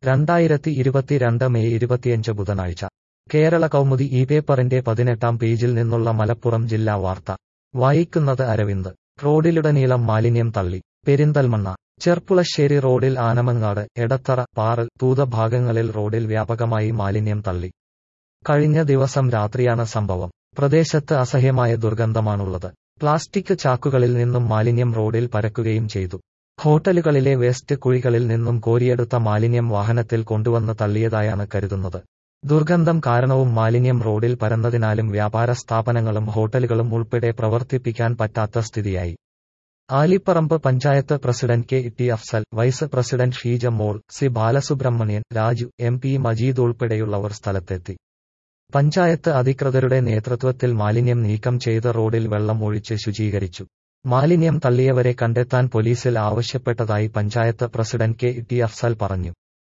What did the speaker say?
രണ്ടായിരത്തി ഇരുപത്തിരണ്ട് മെയ് ഇരുപത്തിയഞ്ച് ബുധനാഴ്ച കേരള കൗമുദി ഈ പേപ്പറിന്റെ പതിനെട്ടാം പേജിൽ നിന്നുള്ള മലപ്പുറം ജില്ലാ വാർത്ത വായിക്കുന്നത് അരവിന്ദ് റോഡിലുടനീളം മാലിന്യം തള്ളി പെരിന്തൽമണ്ണ ചെർപ്പുളശ്ശേരി റോഡിൽ ആനമങ്ങാട് എടത്തറ പാറൽ തൂത ഭാഗങ്ങളിൽ റോഡിൽ വ്യാപകമായി മാലിന്യം തള്ളി കഴിഞ്ഞ ദിവസം രാത്രിയാണ് സംഭവം പ്രദേശത്ത് അസഹ്യമായ ദുർഗന്ധമാണുള്ളത് പ്ലാസ്റ്റിക് ചാക്കുകളിൽ നിന്നും മാലിന്യം റോഡിൽ പരക്കുകയും ചെയ്തു ഹോട്ടലുകളിലെ വേസ്റ്റ് കുഴികളിൽ നിന്നും കോരിയെടുത്ത മാലിന്യം വാഹനത്തിൽ കൊണ്ടുവന്ന് തള്ളിയതായാണ് കരുതുന്നത് ദുർഗന്ധം കാരണവും മാലിന്യം റോഡിൽ പരന്നതിനാലും വ്യാപാര സ്ഥാപനങ്ങളും ഹോട്ടലുകളും ഉൾപ്പെടെ പ്രവർത്തിപ്പിക്കാൻ പറ്റാത്ത സ്ഥിതിയായി Alipparamba panchayat president K T Afsal vice president Sheeja Mol C Balasubramanian Raju M P Majeed ഉൾപ്പെടെയുള്ളവർ സ്ഥലത്തെത്തി പഞ്ചായത്ത് അധികൃതരുടെ നേതൃത്വത്തിൽ മാലിന്യം നീക്കം ചെയ്ത് റോഡിൽ വെള്ളം ഒഴിച്ച് ശുചീകരിച്ചു മാലിന്യം തള്ളിയവരെ കണ്ടെത്താൻ പോലീസിൽ ആവശ്യപ്പെട്ടതായി panchayat president K T Afsal പറഞ്ഞു